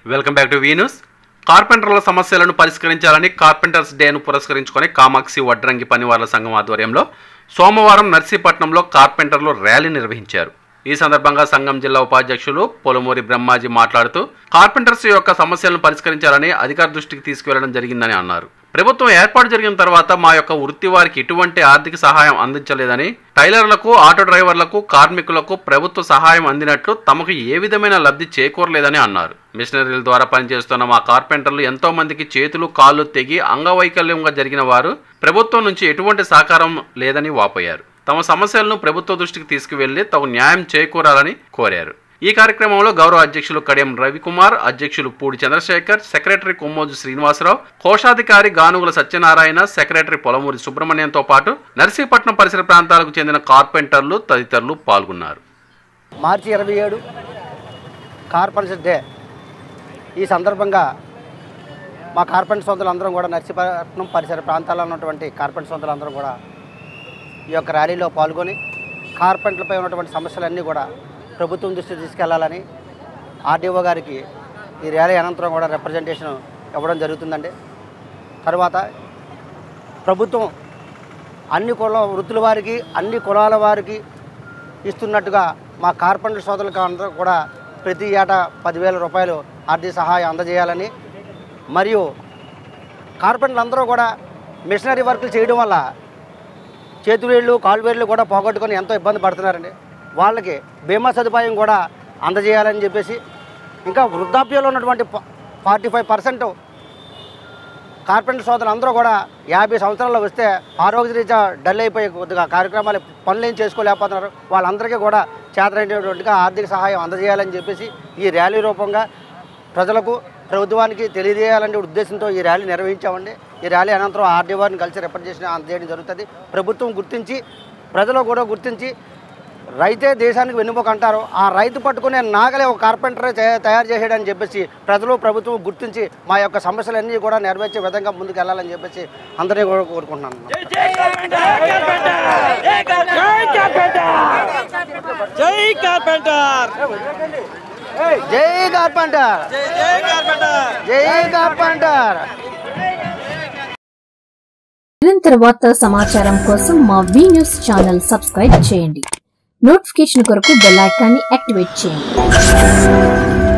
welcome back to V News కార్పెంటర్ల సమస్యలను పరిష్కరించాలని కార్పెంటర్స్ డేను పురస్కరించుకొని కామాక్షి వడ్రంగి పనివార్ల సంఘం ఆధ్వర్యంలో సోమవారం నర్సీపట్నంలో కార్పెంటర్లు ర్యాలీ నిర్వహించారు ఈ సందర్భంగా సంఘం జిల్లా ఉపాధ్యక్షులు పొలమూరి బ్రహ్మాజీ మాట్లాడుతూ కార్పెంటర్స్ యొక్క సమస్యలను పరిష్కరించాలని అధికార దృష్టికి తీసుకువెళ్లడం జరిగిందని అన్నారు ప్రభుత్వం ఏర్పాటు జరిగిన తర్వాత మా యొక్క వృత్తి వారికి ఎటువంటి ఆర్థిక సహాయం అందించలేదని టైలర్లకు ఆటో డ్రైవర్లకు కార్మికులకు ప్రభుత్వ సహాయం అందినట్లు తమకు ఏ విధమైన లబ్ధి చేకూరలేదని అన్నారు మిషనరీల ద్వారా పనిచేస్తున్న మా కార్పెంటర్లు ఎంతో మందికి చేతులు కాళ్ళు తెగి అంగవైకల్యంగా జరిగిన వారు ప్రభుత్వం నుంచి ఎటువంటి సహకారం లేదని వాపోయారు తమ సమస్యలను ప్రభుత్వ దృష్టికి తీసుకువెళ్లి తగు న్యాయం చేకూరాలని కోరారు ఈ కార్యక్రమంలో గౌరవ అధ్యక్షులు కడియం రవికుమార్ అధ్యక్షులు పూడి చంద్రశేఖర్ సెక్రటరీ కొమ్మోజు శ్రీనివాసరావు కోశాధికారి గానుగుల సత్యనారాయణ సెక్రటరీ పొలమూరి సుబ్రహ్మణ్యంతో పాటు నర్సీపట్నం పరిసర ప్రాంతాలకు చెందిన కార్పెంటర్లు తదితరులు పాల్గొన్నారు మార్చి ఇరవై ఏడు కార్పెంటర్స్ డే ఈ సందర్భంగా మా కార్పెంటర్ సోదరులందరం కూడా నర్సీపట్నం పరిసర ప్రాంతాల్లో ఉన్నటువంటి కార్పెంటర్ సోదరులందరం కూడా ఈ యొక్క ర్యాలీలో పాల్గొని కార్పెంటర్లపై ఉన్నటువంటి సమస్యలన్నీ కూడా ప్రభుత్వం దృష్టికి తీసుకెళ్లాలని ఆర్డీఓ గారికి ఈ ర్యాలీ అనంతరం కూడా రిప్రజెంటేషన్ ఇవ్వడం జరుగుతుందండి తర్వాత ప్రభుత్వం అన్ని కుల వృత్తుల వారికి అన్ని కులాల వారికి ఇస్తున్నట్టుగా మా కార్పెంటర్ సోదరులకు అందరూ కూడా ప్రతి ఏటా పదివేల రూపాయలు ఆర్థిక సహాయం అందజేయాలని మరియు కార్పెంటర్లు అందరూ కూడా మిషనరీ వర్కులు చేయడం వల్ల చేతువేళ్ళు కాలువేళ్ళు కూడా పోగొట్టుకొని ఎంతో ఇబ్బంది పడుతున్నారండి వాళ్ళకి బీమా సదుపాయం కూడా అందజేయాలని చెప్పేసి ఇంకా వృద్ధాప్యంలో ఉన్నటువంటి ఫార్టీ ఫైవ్ పర్సెంట్ కార్పెంటర్ సోదరులు అందరూ కూడా యాభై సంవత్సరాల్లో వస్తే ఆరోగ్యరీత్యా డల్ అయిపోయే కొద్దిగా కార్యక్రమాలు పనులు ఏం చేసుకోలేకపోతున్నారు వాళ్ళందరికీ కూడా చేతనైనటువంటిగా ఆర్థిక సహాయం అందజేయాలని చెప్పేసి ఈ ర్యాలీ రూపంగా ప్రజలకు ప్రభుత్వానికి తెలియజేయాలనే ఉద్దేశంతో ఈ ర్యాలీ నిర్వహించామండి ఈ ర్యాలీ అనంతరం ఆర్డీఓని కలిసి రిప్రజెంటేషన్ అందజేయడం జరుగుతుంది ప్రభుత్వం గుర్తించి ప్రజలు కూడా గుర్తించి రైతే దేశానికి వెన్నుముక అంటారు ఆ రైతు పట్టుకునే నాగలే ఒక కార్పెంటర్ తయారు చేసేయడని చెప్పేసి ప్రజలు ప్రభుత్వం గుర్తించి మా యొక్క సమస్యలన్నీ కూడా నెరవేర్చే విధంగా ముందుకు వెళ్ళాలని చెప్పేసి అందరినీ కూడా కోరుకుంటున్నాను జై కార్పెంటర్ జై కార్పెంటర్ జై కార్పెంటర్ జై కార్పెంటర్ నిరంతర వార్తా సమాచారం కోసం మా వి న్యూస్ ఛానల్ సబ్స్క్రైబ్ చేయండి నోటిఫికేషన్ కొరకు బెల్ ఐకాన్ని యాక్టివేట్ చేయండి